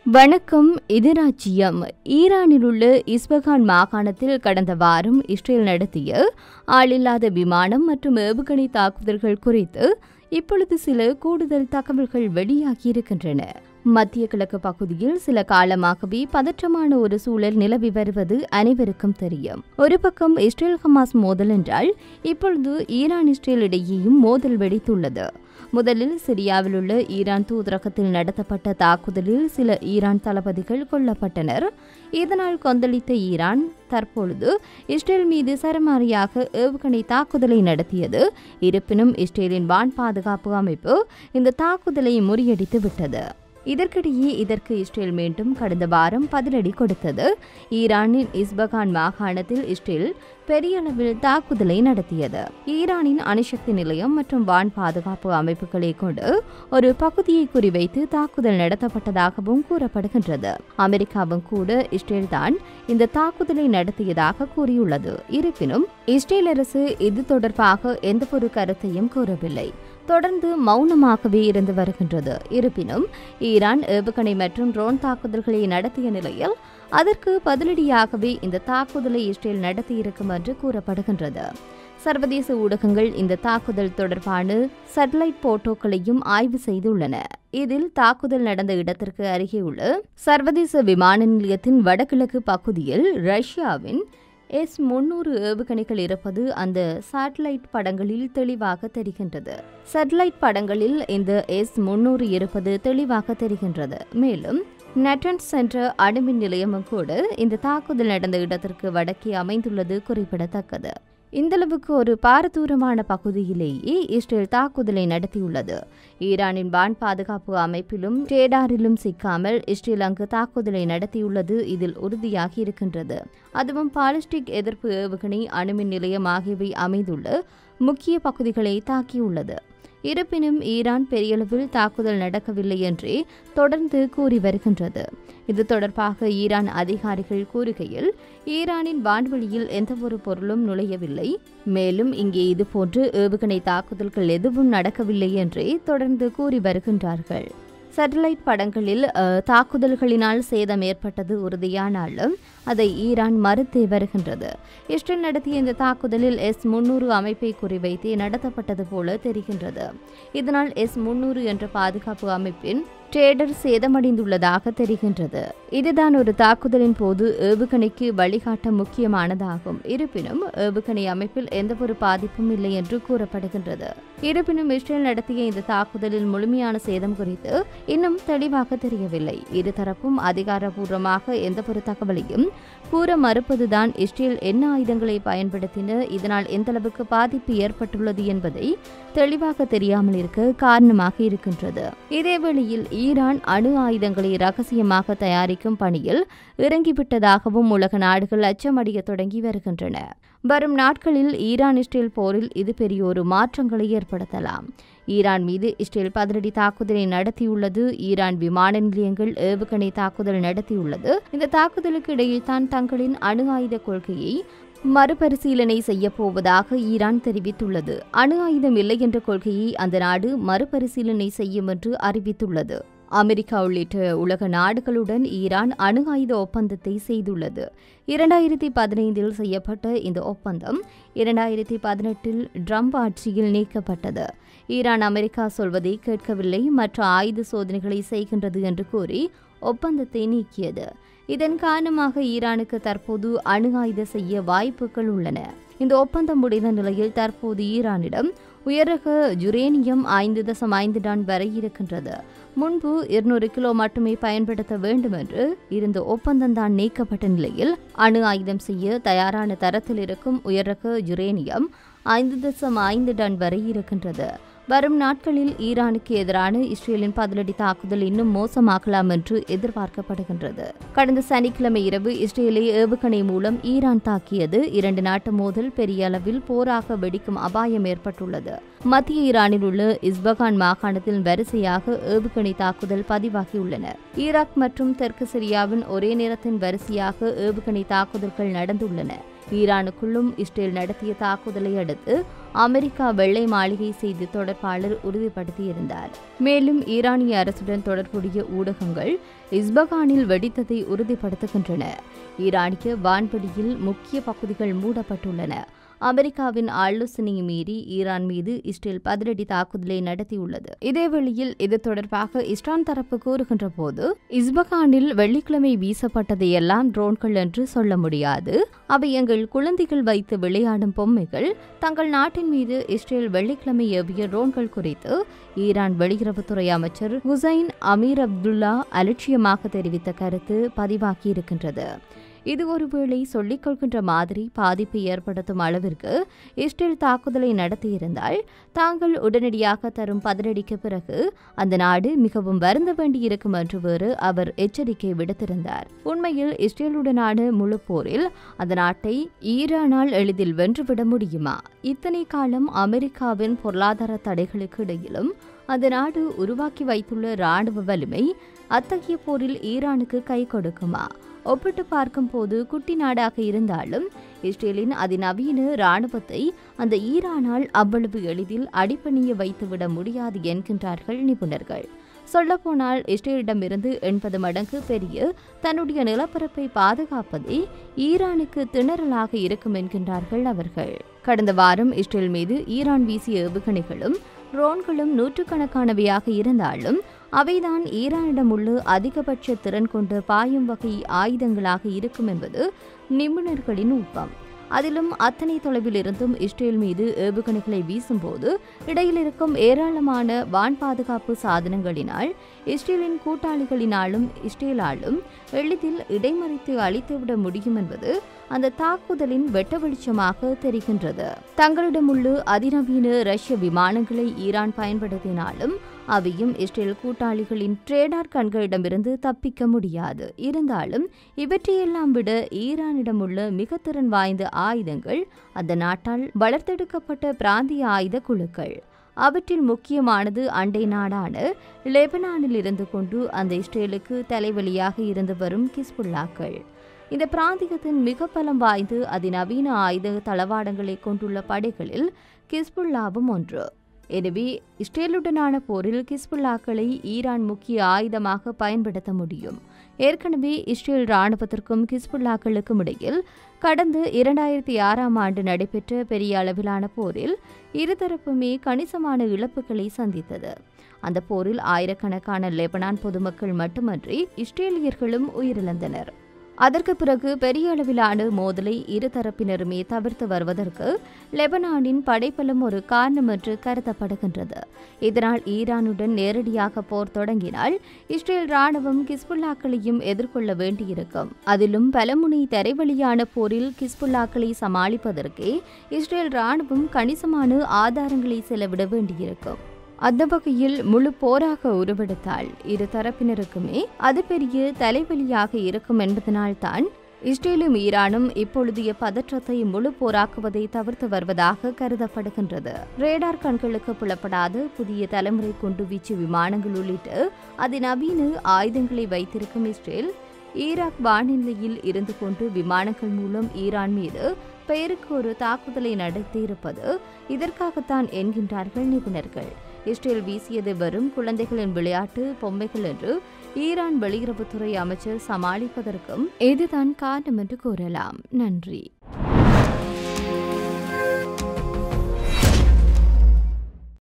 வணக்கம் இது ராஜ்யம் ஈரானில் உள்ள இஸ்பகான் மாகாணத்தில் கடந்த வாரம் இஸ்ரேல் நடத்திய ஆளில்லாத விமானம் மற்றும் ஏவுகணை தாக்குதல்கள் குறித்து இப்பொழுது சில கூடுதல் தகவல்கள் வெளியாகியிருக்கின்றன மத்திய கிழக்கு பகுதியில் சில காலமாகவே பதற்றமான ஒரு சூழல் நிலவி வருவது அனைவருக்கும் தெரியும் ஒரு பக்கம் இஸ்ரேல் ஹமாஸ் மோதல் என்றால் இப்பொழுது ஈரான் இஸ்ரேல் இடையேயும் மோதல் வெடித்துள்ளது முதலில் சிரியாவில் உள்ள ஈரான் தூதரகத்தில் நடத்தப்பட்ட தாக்குதலில் சில ஈரான் தளபதிகள் கொல்லப்பட்டனர் இதனால் கொந்தளித்த ஈரான் தற்பொழுது இஸ்ரேல் மீது சரமாரியாக ஏவுகணை தாக்குதலை நடத்தியது இருப்பினும் இஸ்ரேலின் வான் பாதுகாப்பு அமைப்பு இந்த தாக்குதலை முறியடித்து விட்டது இதற்கிடையே இதற்கு இஸ்ரேல் மீண்டும் கடந்த வாரம் பதிலடி கொடுத்தது ஈரானின் இஸ்பகான் மாகாணத்தில் இஸ்ரேல் பெரிய அளவில் தாக்குதலை நடத்தியது ஈரானின் அணுசக்தி நிலையம் மற்றும் வான் பாதுகாப்பு அமைப்புகளை கொண்டு ஒரு பகுதியை குறிவைத்து தாக்குதல் நடத்தப்பட்டதாகவும் கூறப்படுகின்றது அமெரிக்காவும் கூட இஸ்ரேல் தான் இந்த தாக்குதலை நடத்தியதாக கூறியுள்ளது இருப்பினும் இஸ்ரேல் அரசு இது தொடர்பாக எந்தவொரு கருத்தையும் கூறவில்லை தொடர்ந்து மௌனமாகவே இருந்து வருகின்றது இருப்பினும் ஈரான் ஏவுகணை மற்றும் ட்ரோன் தாக்குதல்களை நடத்திய நிலையில் அதற்கு பதிலடியாகவே இந்த தாக்குதலை இஸ்ரேல் நடத்தியிருக்கும் என்று கூறப்படுகின்றது சர்வதேச ஊடகங்கள் இந்த தாக்குதல் தொடர்பான சேட்டலைட் போட்டோக்களையும் ஆய்வு செய்துள்ளன இதில் தாக்குதல் நடந்த இடத்திற்கு அருகே உள்ள சர்வதேச விமான நிலையத்தின் வடகிழக்கு பகுதியில் ரஷ்யாவின் எஸ் முன்னூறு ஏவுகணைகள் இருப்பது அந்த சேட்டலைட் படங்களில் தெளிவாக தெரிகின்றது சேட்டலைட் படங்களில் இந்த எஸ் முன்னூறு இருப்பது தெளிவாக தெரிகின்றது மேலும் நெட்டன்ஸ் என்ற அணுமின் நிலையமும் கூட இந்த தாக்குதல் நடந்த இடத்திற்கு வடக்கே அமைந்துள்ளது குறிப்பிடத்தக்கது இந்தளவுக்கு ஒரு பாரதூரமான பகுதியிலேயே இஸ்ரேல் தாக்குதலை நடத்தியுள்ளது ஈரானின் வான் பாதுகாப்பு அமைப்பிலும் ரேடாரிலும் சிக்காமல் இஸ்ரேல் அங்கு தாக்குதலை நடத்தியுள்ளது இதில் உறுதியாகி இருக்கின்றது அதுவும் பாலிஸ்டிக் எதிர்ப்பு ஏவுகணை அணுமின் நிலையம் ஆகியவை அமைந்துள்ள முக்கிய பகுதிகளை தாக்கியுள்ளது இருப்பினும் ஈரான் பெரியளவில் தாக்குதல் நடக்கவில்லை என்றே தொடர்ந்து கூறி வருகின்றது இது தொடர்பாக ஈரான் அதிகாரிகள் கூறுகையில் ஈரானின் வான்வெளியில் எந்தவொரு பொருளும் நுழையவில்லை மேலும் இங்கே இதுபோன்று ஏவுகணை தாக்குதல்கள் எதுவும் நடக்கவில்லை என்றே தொடர்ந்து கூறி வருகின்றார்கள் சேட்டலைட் படங்களில் தாக்குதல்களினால் சேதம் ஏற்பட்டது உறுதியானாலும் அதை ஈரான் மறுத்தே வருகின்றது இஸ்ரேல் நடத்திய இந்த தாக்குதலில் எஸ் முன்னூறு அமைப்பை குறிவைத்தே நடத்தப்பட்டது போல தெரிகின்றது இதனால் எஸ் முன்னூறு என்ற பாதுகாப்பு அமைப்பின் ட்ரேடர் சேதமடைந்துள்ளதாக தெரிகின்றது இதுதான் ஒரு தாக்குதலின் போது ஏவுகணைக்கு வழிகாட்ட முக்கியமானதாகும் இருப்பினும் ஏவுகணை அமைப்பில் எந்தவொரு பாதிப்பும் இல்லை என்று கூறப்படுகின்றது இருப்பினும் இஸ்ரேல் நடத்திய இந்த தாக்குதலில் முழுமையான சேதம் குறித்து இன்னும் தெளிவாக தெரியவில்லை இருதரப்பும் அதிகாரப்பூர்வமாக எந்தவொரு தகவலையும் கூற மறுப்பதுதான் இஸ்ரேல் என்ன ஆயுதங்களை பயன்படுத்தின இதனால் எந்தளவுக்கு பாதிப்பு ஏற்பட்டுள்ளது என்பதை தெளிவாக தெரியாமல் இருக்க காரணமாக இருக்கின்றது இதேவேளையில் ஈரான் அணு ஆயுதங்களை ரகசியமாக தயாரிக்கும் பணியில் இறங்கிவிட்டதாகவும் உலக நாடுகள் அச்சமடைய தொடங்கி வருகின்றன வரும் நாட்களில் ஈரான் இஸ்ரேல் போரில் இது பெரிய ஒரு மாற்றங்களை ஏற்படுத்தலாம் ஈரான் மீது இஸ்ரேல் பதிலடி தாக்குதலை நடத்தியுள்ளது ஈரான் விமான நிலையங்கள் ஏவுகணை தாக்குதல் நடத்தியுள்ளது இந்த தாக்குதலுக்கு இடையில் தான் தங்களின் அணு ஆயுத கொள்கையை மறுபரிசீலனை செய்ய போவதாக ஈரான் தெரிவித்துள்ளது அணு ஆயுதம் இல்லை என்ற கொள்கையை அந்த நாடு மறுபரிசீலனை செய்யும் என்று அறிவித்துள்ளது அமெரிக்கா உள்ளிட்ட உலக நாடுகளுடன் ஈரான் அணு ஆயுத ஒப்பந்தத்தை செய்துள்ளது இரண்டாயிரத்தி பதினைந்தில் செய்யப்பட்ட இந்த ஒப்பந்தம் இரண்டாயிரத்தி பதினெட்டில் ட்ரம்ப் ஆட்சியில் நீக்கப்பட்டது ஈரான் அமெரிக்கா சொல்வதை கேட்கவில்லை மற்ற ஆயுத சோதனைகளை செய்கின்றது என்று கூறி ஒப்பந்தத்தை நீக்கியது இதன் காரணமாக ஈரானுக்கு தற்போது அணு ஆயுத செய்ய வாய்ப்புகள் உள்ளன இந்த ஒப்பந்தம் முடிந்த நிலையில் தற்போது ஈரானிடம் உயரக யுரேனியம் ஐந்து தசம் ஐந்து டன் வரை இருக்கின்றது முன்பு இருநூறு கிலோ மட்டுமே பயன்படுத்த வேண்டும் என்று இருந்த ஒப்பந்தம்தான் நீக்கப்பட்ட நிலையில் அணு ஆயுதம் செய்ய தயாரான தரத்தில் இருக்கும் உயரக யுரேனியம் ஐந்து தசம் ஐந்து டன் வரை இருக்கின்றது வரும் நாட்களில் ஈரானுக்கு எதிரான இஸ்ரேலின் பதிலடி தாக்குதல் இன்னும் மோசமாகலாம் என்று எதிர்பார்க்கப்படுகின்றது கடந்த சனிக்கிழமை இரவு இஸ்ரேலை ஏவுகணை மூலம் ஈரான் தாக்கியது இரண்டு நாட்டு மோதல் பெரிய அளவில் போராக வெடிக்கும் அபாயம் ஏற்பட்டுள்ளது மத்திய ஈரானில் உள்ள இஸ்பகான் மாகாணத்தில் வரிசையாக ஏவுகணை தாக்குதல் பதிவாகியுள்ளன ஈராக் மற்றும் தெற்கு சிரியாவின் ஒரே நேரத்தின் வரிசையாக ஏவுகணை தாக்குதல்கள் நடந்துள்ளன ஈரானுக்குள்ளும் இஸ்ரேல் நடத்திய தாக்குதலை அடுத்து அமெரிக்கா வெள்ளை மாளிகை செய்தி தொடர்பாளர் உறுதிப்படுத்தியிருந்தார் மேலும் ஈரானிய அரசுடன் தொடர்புடைய ஊடகங்கள் இஸ்பகானில் வெடித்ததை உறுதிப்படுத்துகின்றன ஈரானிய வான்வெளியில் முக்கிய பகுதிகள் மூடப்பட்டுள்ளன அமெரிக்காவின் ஆலோசனையை மீறி ஈரான் மீது இஸ்ரேல் பதிலடி தாக்குதலை நடத்தியுள்ளது இதேவேளையில் இது தொடர்பாக இஸ்ரான் தரப்பு கூறுகின்ற போது இஸ்பகானில் வெள்ளிக்கிழமை வீசப்பட்டதையெல்லாம் ட்ரோன்கள் என்று சொல்ல முடியாது அவை எங்கள் குழந்தைகள் வைத்து விளையாடும் பொம்மைகள் தங்கள் நாட்டின் மீது இஸ்ரேல் வெள்ளிக்கிழமை ஏவிய ட்ரோன்கள் குறித்து ஈரான் வெளியுறவுத்துறை அமைச்சர் ஹுசைன் அமீர் அப்துல்லா அலட்சியமாக தெரிவித்த கருத்து பதிவாகியிருக்கின்றது இது ஒருவேளை சொல்லிக் கொள்கின்ற மாதிரி பாதிப்பை ஏற்படுத்தும் அளவிற்கு இஸ்ரேல் தாக்குதலை நடத்தியிருந்தால் தாங்கள் உடனடியாக தரும் பதிலடிக்கு பிறகு அந்த நாடு மிகவும் வருந்த வேண்டியிருக்கும் என்று வேறு அவர் எச்சரிக்கை விடுத்திருந்தார் உண்மையில் இஸ்ரேலுடனான முழு போரில் அந்த நாட்டை ஈரானால் எளிதில் வென்றுவிட முடியுமா இத்தனை காலம் அமெரிக்காவின் பொருளாதார தடைகளுக்கு இடையிலும் அந்த நாடு உருவாக்கி வைத்துள்ள ராணுவ வலிமை அத்தகைய போரில் ஈரானுக்கு கை கொடுக்குமா ஒப்பிட்டு பார்க்கும்போது குட்டி நாடாக இருந்தாலும் இஸ்ரேலின் அதிநவீன ராணுவத்தை அந்த ஈரானால் அவ்வளவு எளிதில் அடிப்பணிய வைத்துவிட முடியாது என்கின்றார்கள் நிபுணர்கள் சொல்லப்போனால் இஸ்ரேலிடமிருந்து எண்பது மடங்கு பெரிய தன்னுடைய நிலப்பரப்பை பாதுகாப்பதே ஈரானுக்கு திணறலாக இருக்கும் என்கின்றார்கள் அவர்கள் கடந்த வாரம் இஸ்ரேல் மீது ஈரான் வீசிய ஏவுகணைகளும் ட்ரோன்களும் நூற்றுக்கணக்கானவையாக இருந்தாலும் அவைதான் ஈரானிடம் உள்ள அதிகபட்ச திறன் கொண்ட பாயும் வகை ஆயுதங்களாக இருக்கும் என்பது நிபுணர்களின் ஊக்கம் அதிலும் அத்தனை தொலைவில் இருந்தும் இஸ்ரேல் மீது ஏவுகணைகளை வீசும்போது இடையில் இருக்கும் ஏராளமான வான் பாதுகாப்பு சாதனங்களினால் இஸ்ரேலின் கூட்டாளிகளினாலும் இஸ்ரேலாலும் எளிதில் இடைமறித்து அழித்துவிட முடியும் என்பது அந்த தாக்குதலின் வெட்ட வெளிச்சமாக தெரிகின்றது தங்களிடமுள்ள அதிநவீன ரஷ்ய விமானங்களை ஈரான் பயன்படுத்தினாலும் அவையும் இஸ்ரேல் கூட்டாளிகளின் ட்ரேடார் கண்களிடமிருந்து தப்பிக்க முடியாது இருந்தாலும் இவற்றையெல்லாம் விட ஈரானிடம் உள்ள மிக திறன் வாய்ந்த ஆயுதங்கள் அந்த நாட்டால் வளர்த்தெடுக்கப்பட்ட பிராந்திய ஆயுத குழுக்கள் அவற்றில் முக்கியமானது அண்டை நாடான லெபனானில் இருந்து கொண்டு அந்த இஸ்ரேலுக்கு தலைவலியாக இருந்து வரும் கிஸ்புல்லாக்கள் இந்த பிராந்தியத்தின் மிக பலம் வாய்ந்து அதிநவீன ஆயுத தளவாடங்களை கொண்டுள்ள படைகளில் கிஸ்புல்லாவும் ஒன்று எனவே இஸ்ரேலுடனான போரில் கிஸ்புல்லாக்களை ஈரான் முக்கிய ஆயுதமாக பயன்படுத்த முடியும் ஏற்கனவே இஸ்ரேல் ராணுவத்திற்கும் கிஸ்புல்லாக்களுக்கும் இடையில் கடந்த இரண்டாயிரத்தி ஆறாம் ஆண்டு நடைபெற்ற பெரிய அளவிலான போரில் இருதரப்புமே கணிசமான இழப்புகளை சந்தித்தது அந்த போரில் ஆயிரக்கணக்கான லெபனான் பொதுமக்கள் மட்டுமன்றி இஸ்ரேலியர்களும் உயிரிழந்தனர் அதற்கு பிறகு பெரிய அளவிலான மோதலை இருதரப்பினருமே தவிர்த்து வருவதற்கு லெபனானின் படைப்பலம் ஒரு காரணம் என்று கருதப்படுகின்றது இதனால் ஈரானுடன் நேரடியாக போர் தொடங்கினால் இஸ்ரேல் ராணுவம் கிஸ்புல்லாக்களையும் எதிர்கொள்ள வேண்டியிருக்கும் அதிலும் பலமுனை தரைவழியான போரில் கிஸ்புல்லாக்களை சமாளிப்பதற்கே இஸ்ரேல் ராணுவம் கணிசமான ஆதாரங்களை செலவிட வேண்டியிருக்கும் அந்த வகையில் முழு போராக உருவெடுத்தால் இரு தரப்பினருக்குமே அது பெரிய தலைவலியாக இருக்கும் என்பதனால்தான் இஸ்ரேலும் ஈரானும் இப்பொழுதைய பதற்றத்தை முழு போராக்குவதை தவிர்த்து வருவதாக கருதப்படுகின்றது ரேடார் கண்களுக்கு புலப்படாத புதிய தலைமுறை குண்டுவீச்சு விமானங்கள் உள்ளிட்ட அதிநவீன ஆயுதங்களை வைத்திருக்கும் இஸ்ரேல் ஈராக் வானிலையில் இருந்து கொண்டு விமானங்கள் மூலம் ஈரான் மீது பெயருக்கு ஒரு தாக்குதலை நடத்தியிருப்பது இதற்காகத்தான் என்கின்றார்கள் நிபுணர்கள் இஸ்ரேல் வீசியது வெறும் குழந்தைகளின் விளையாட்டு பொம்மைகள் என்று ஈரான் வெளியுறவுத்துறை அமைச்சர் சமாளிப்பதற்கும் இதுதான் காரணம் என்று கூறலாம் நன்றி